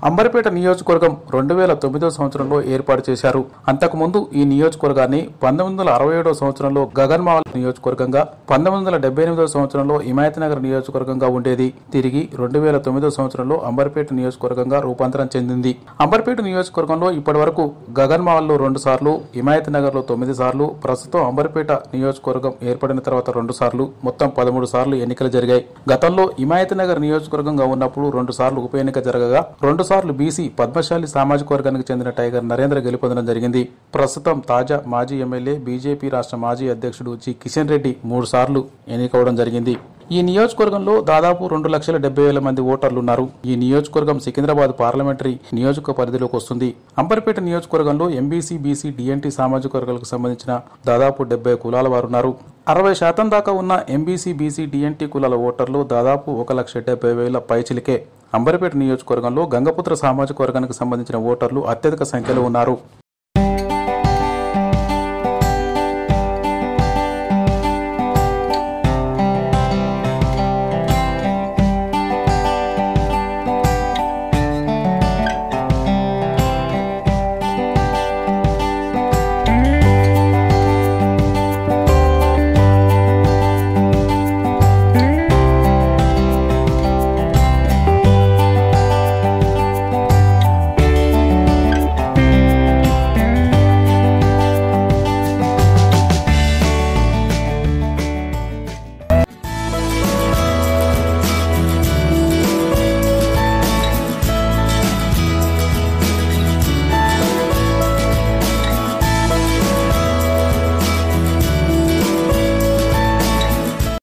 అంబర్పేట నియోజకవర్గం రెండు వేల తొమ్మిదో సంవత్సరంలో ఏర్పాటు చేశారు అంతకుముందు ఈ నియోజకవర్గాన్ని పంతొమ్మిది వందల అరవై ఏడో సంవత్సరంలో గగన్మావల్ నియోజకవర్గంగా పంతొమ్మిది వందల డెబ్బై ఎనిమిదో సంవత్సరంలో హిమాయతనగర్ నియోజకవర్గంగా ఉండేది తిరిగి రెండు వేల తొమ్మిదో సంవత్సరంలో అంబర్పేట నియోజకవర్గంగా రూపాంతరం చెందింది అంబర్పేట నియోజకవర్గంలో ఇప్పటి వరకు గగన్మావల్లో రెండు సార్లు హిమాయత్ నగర్ లో తొమ్మిది సార్లు ప్రస్తుతం అంబర్పేట నియోజకవర్గం ఏర్పడిన తర్వాత రెండు సార్లు మొత్తం పదమూడు సార్లు ఎన్నికలు జరిగాయి గతంలో హిమాయత్ నగర్ నియోజకవర్గంగా ఉన్నప్పుడు రెండు సార్లు ఉప ఎన్నిక జరగగా రెండు సార్లు బీసీ పద్మశాలి సామాజిక వర్గానికి చెందిన టైగర్ నరేంద్ర గెలుపొందడం జరిగింది ప్రస్తుతం తాజా మాజీ ఎమ్మెల్యే బీజేపీ రాష్ట్ర మాజీ అధ్యక్షుడు జి కిషన్ రెడ్డి మూడు సార్లు ఎన్నికవడం జరిగింది ఈ నియోజకవర్గంలో దాదాపు రెండు లక్షల డెబ్బై వేల మంది ఓటర్లు ఉన్నారు ఈ నియోజకవర్గం సికింద్రాబాద్ పార్లమెంటరీ నియోజక పరిధిలోకి వస్తుంది అంబర్పేట నియోజకవర్గంలో ఎంబీసీ బీసీ డిఎన్టీ సామాజిక వర్గాలకు సంబంధించిన దాదాపు డెబ్బై కులాల వారు ఉన్నారు అరవై శాతం దాకా ఉన్న ఎంబీసీ బీసీ డిఎన్టీ కులాల ఓటర్లు దాదాపు ఒక లక్ష డెబ్బై వేల పైచిలికే అంబర్పేట నియోజకవర్గంలో గంగపుత్ర సామాజిక వర్గానికి సంబంధించిన ఓటర్లు అత్యధిక సంఖ్యలో ఉన్నారు